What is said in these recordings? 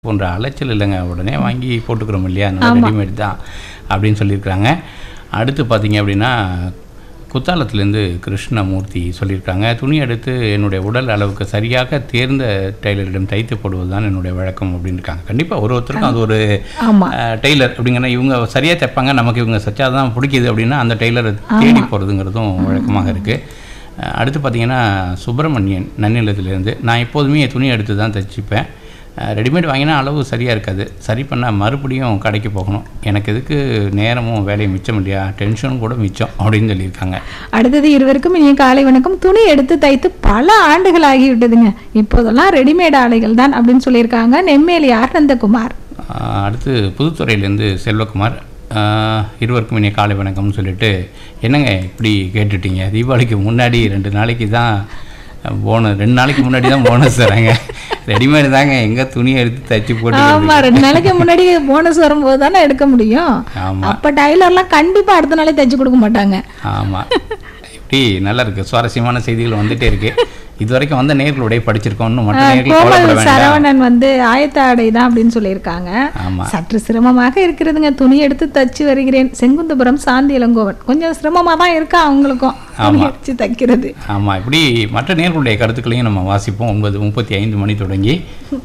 போன்ற அலைச்சல் இல்லைங்க உடனே வாங்கி போட்டுக்கிறோம் இல்லையா அதனால ஆமா. ரெடிமேட் தான் அப்படின்னு சொல்லியிருக்கிறாங்க அடுத்து பார்த்தீங்க அப்படின்னா குத்தாலத்துலேருந்து கிருஷ்ணமூர்த்தி சொல்லியிருக்காங்க துணி எடுத்து என்னுடைய உடல் அளவுக்கு சரியாக தேர்ந்த டெய்லரிடம் தைத்து போடுவது தான் என்னுடைய வழக்கம் அப்படின்னு இருக்காங்க கண்டிப்பாக ஒரு ஒருத்தருக்கும் அது ஒரு ஆமா அஹ், டெய்லர் அப்படிங்கிற இவங்க சரியாக தைப்பாங்க நமக்கு இவங்க சச்சாதான் பிடிக்குது அப்படின்னா அந்த டெய்லரை தேடி போகிறதுங்கிறதும் வழக்கமாக இருக்குது அடுத்து பார்த்தீங்கன்னா சுப்பிரமணியன் நன்னிலத்திலேருந்து நான் எப்போதுமே துணி எடுத்து தான் தைச்சிப்பேன் ரெடிமேட் வாங்கினா அளவு சரியாக இருக்காது சரி பண்ணால் மறுபடியும் கடைக்கு போகணும் எனக்கு எதுக்கு நேரமும் வேலையும் மிச்சம் இல்லையா டென்ஷனும் கூட மிச்சம் அப்படின்னு சொல்லியிருக்காங்க அடுத்தது இருவருக்கும் இனிய காலை வணக்கம் துணி எடுத்து தைத்து பல ஆண்டுகள் ஆகிவிட்டதுங்க இப்போதெல்லாம் ரெடிமேட் ஆடைகள் தான் அப்படின்னு சொல்லியிருக்காங்க நெம்மேலி ஆனந்தகுமார் ஆஹ் அடுத்து புதுத்துறையிலேருந்து செல்வகுமார் ஆஹ் இருவருக்கும் இனிய காலை வணக்கம்னு சொல்லிட்டு என்னங்க இப்படி கேட்டுட்டீங்க தீபாவளிக்கு முன்னாடி ரெண்டு நாளைக்கு தான் போனஸ் ரெண்டு நாளைக்கு முன்னாடி தான் போனஸ் தராங்க ரெடிமேட் தாங்க எங்கே துணியை எடுத்து தைச்சி போட்டு ஆமா ரெண்டு நாளைக்கு முன்னாடி போனஸ் வரும்போது தானே எடுக்க முடியும் ஆமாம் அப்ப டைலர்லாம் கண்டிப்பா அடுத்த நாளே தைச்சு கொடுக்க மாட்டாங்க ஆமாம் இப்படி நல்லா இருக்கு சுவாரஸ்யமான செய்திகள் வந்துட்டே இருக்கு இது வரைக்கும் வந்த நேர்களுடைய படிச்சிருக்கோம்னு மற்ற நேர்கள் கவலைப்பட கோமல் வேண்டாம் சரவணன் வந்து ஆயத்த ஆடை தான் அப்படின்னு சொல்லியிருக்காங்க ஆமா சற்று சிரமமாக இருக்கிறதுங்க துணி எடுத்து தச்சு வருகிறேன் செங்குந்தபுரம் சாந்தி இளங்கோவன் கொஞ்சம் சிரமமா தான் இருக்கா அவங்களுக்கும் துணி அடிச்சு தைக்கிறது ஆமாம் இப்படி மற்ற நேர்களுடைய கருத்துக்களையும் நம்ம வாசிப்போம் ஒன்பது முப்பத்தி ஐந்து மணி தொடங்கி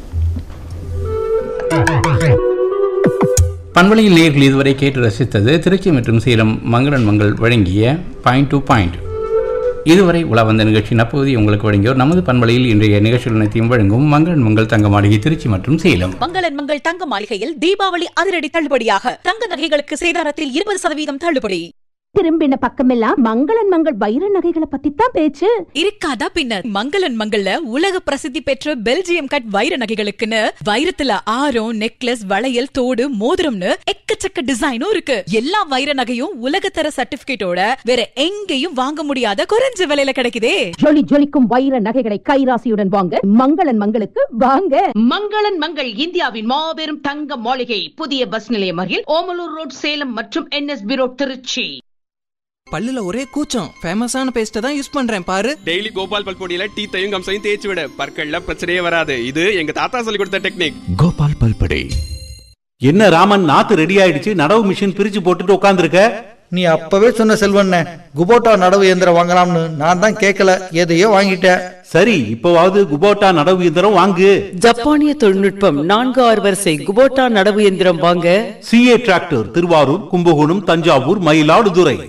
பண்பலையில் நேர்கள் இதுவரை கேட்டு ரசித்தது திருச்சி மற்றும் சேலம் மங்களன் மங்கள் வழங்கிய பாயிண்ட் டு பாயிண்ட் இதுவரை உலா வந்த நிகழ்ச்சி நப்பகுதி உங்களுக்கு வழங்கியோர் நமது பண்பலையில் இன்றைய நிகழ்ச்சிகள் அனைத்தையும் வழங்கும் மங்களன் மங்கள் தங்க மாளிகை திருச்சி மற்றும் சேலம் மங்களன் மங்கள் தங்க மாளிகையில் தீபாவளி அதிரடி தள்ளுபடியாக தங்க நகைகளுக்கு சேதாரத்தில் இருபது சதவீதம் தள்ளுபடி திரும்பின பக்கமெல்லாம் மங்களன் மங்கள் வைர நகைகளை பத்தி தான் பேச்சு இருக்காதா பின்னர் மங்களன் மங்கள்ல உலக பிரசித்தி பெற்ற பெல்ஜியம் கட் வைர நகைகளுக்குன்னு வைரத்துல ஆரம் நெக்லஸ் வளையல் தோடு மோதிரம்னு எக்கச்சக்க டிசைனும் இருக்கு எல்லா வைர நகையும் உலகத்தர சர்டிபிகேட்டோட வேற எங்கேயும் வாங்க முடியாத குறைஞ்ச விலையில கிடைக்குதே ஜொலி ஜொலிக்கும் வைர நகைகளை கைராசியுடன் வாங்க மங்களன் மங்களுக்கு வாங்க மங்களன் மங்கள் இந்தியாவின் மாபெரும் தங்க மாளிகை புதிய பஸ் நிலையம் அருகில் ஓமலூர் ரோட் சேலம் மற்றும் என்எஸ்பி ரோட் திருச்சி பல்லுல ஒரே கூச்சம் ஃபேமஸான பேஸ்ட்டை தான் யூஸ் பண்றேன் பாரு டெய்லி கோபால் பல்பொடியில டீத்தையும் கம்சையும் தேய்ச்சி விட பற்கள்ல பிரச்சனையே வராது இது எங்க தாத்தா சொல்லி கொடுத்த டெக்னிக் கோபால் பல்படே என்ன ராமன் நாத்து ரெடி ஆயிடுச்சு நடவு மிஷின் பிரிச்சு போட்டுட்டு உட்காந்துருக்க நீ அப்பவே சொன்ன செல்வண்ண குபோட்டா நடவு இயந்திரம் வாங்கலாம்னு நான் தான் கேட்கல எதையோ வாங்கிட்டேன் சரி இப்பவாவது குபோட்டா நடவு இயந்திரம் வாங்கு ஜப்பானிய தொழில்நுட்பம் நான்கு ஆறு வரிசை குபோட்டா நடவு எந்திரம் வாங்க சிஏ டிராக்டர் திருவாரூர் கும்பகோணம் தஞ்சாவூர் மயிலாடுதுறை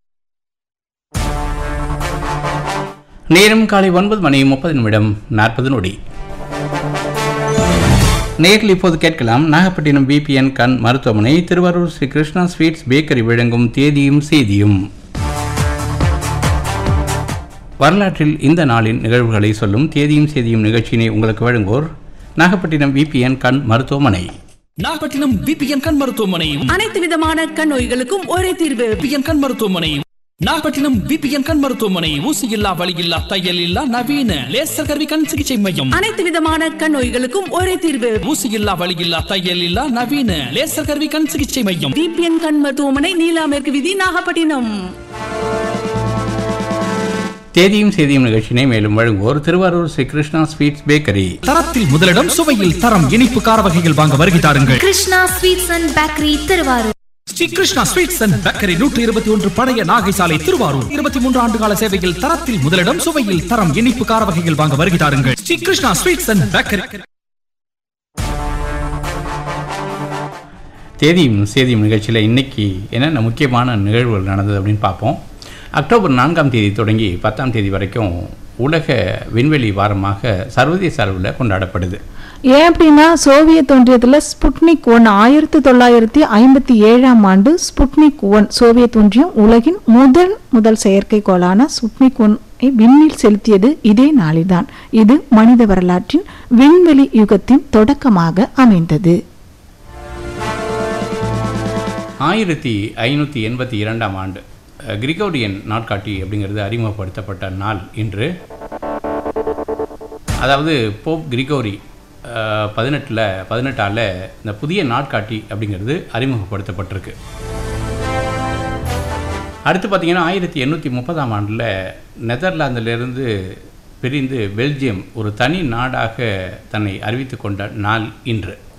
நேரம் காலை ஒன்பது மணி முப்பது நிமிடம் நாற்பது நொடி நேரில் இப்போது கேட்கலாம் நாகப்பட்டினம் பிபிஎன் கண் மருத்துவமனை திருவாரூர் ஸ்ரீ கிருஷ்ணா ஸ்வீட்ஸ் பேக்கரி வழங்கும் தேதியும் செய்தியும் வரலாற்றில் இந்த நாளின் நிகழ்வுகளை சொல்லும் தேதியும் செய்தியும் நிகழ்ச்சியினை உங்களுக்கு வழங்குவோர் நாகப்பட்டினம் பிபிஎன் கண் மருத்துவமனை நாகப்பட்டினம் பிபிஎன் கண் மருத்துவமனை அனைத்து விதமான கண் நோய்களுக்கும் ஒரே தீர்வு பிபிஎன் கண் மருத்துவமனை நாகப்பட்டினம் பிபிஎன் கண் மருத்துவமனை ஊசி இல்லா வலி இல்லா தையல் இல்லா நவீன லேசர் கருவி கண் சிகிச்சை மையம் அனைத்து விதமான கண் நோய்களுக்கும் ஒரே தீர்வு ஊசி இல்லா வலி இல்லா தையல் இல்லா நவீன லேசர் கருவி கண் சிகிச்சை மையம் பிபிஎன் கண் மருத்துவமனை நீலா மேற்கு விதி நாகப்பட்டினம் தேதியும் செய்தியும் நிகழ்ச்சியினை மேலும் வழங்குவோர் திருவாரூர் ஸ்ரீ கிருஷ்ணா ஸ்வீட்ஸ் பேக்கரி தரத்தில் முதலிடம் சுவையில் தரம் இனிப்பு கார வகைகள் வாங்க வருகை தாருங்கள் Krishna sweets and bakery Thiruvarur Sri Krishna sweets and bakery நூற்றி இருபத்தி ஒன்று பழைய நாகை சாலை திருவாரூர் இருபத்தி மூன்று ஆண்டு கால சேவையில் தரத்தில் முதலிடம் சுவையில் தரம் இனிப்பு கார வகைகள் வாங்க வருகை தாருங்கள் Sri Krishna sweets and bakery தேதியும் செய்தியும் நிகழ்ச்சியில் இன்னைக்கு என்னென்ன முக்கியமான நிகழ்வுகள் நடந்தது அப்படின்னு பார்ப்போம் அக்டோபர் நான்காம் தேதி தொடங்கி பத்தாம் தேதி வரைக்கும் உலக விண்வெளி வாரமாக சர்வதேச அளவில் கொண்டாடப்படுது ஏன் அப்படின்னா சோவியத் ஒன்றியத்துல ஸ்புட்னிக் ஒன் ஆயிரத்தி தொள்ளாயிரத்தி ஐம்பத்தி ஏழாம் ஆண்டு ஸ்புட்னிக் ஒன் சோவியத் ஒன்றியம் உலகின் முதல் முதல் செயற்கைக்கோளான ஸ்புட்னிக் ஒன் விண்ணில் செலுத்தியது இதே நாளில்தான் இது மனித வரலாற்றின் விண்வெளி யுகத்தின் தொடக்கமாக அமைந்தது ஆயிரத்தி ஐநூற்றி எண்பத்தி இரண்டாம் ஆண்டு அஹ், கிரிகோரியன் நாட்காட்டி அப்படிங்கிறது அறிமுகப்படுத்தப்பட்ட நாள் இன்று அதாவது போப் கிரிகோரி பதினெட்டில் பதினெட்டால் இந்த புதிய நாட்காட்டி அப்படிங்கிறது அறிமுகப்படுத்தப்பட்டிருக்கு அடுத்து பார்த்தீங்கன்னா ஆயிரத்தி எண்ணூற்றி முப்பதாம் ஆண்டில் நெதர்லாந்திலிருந்து பிரிந்து பெல்ஜியம் ஒரு தனி நாடாக தன்னை அறிவித்து கொண்ட நாள் இன்று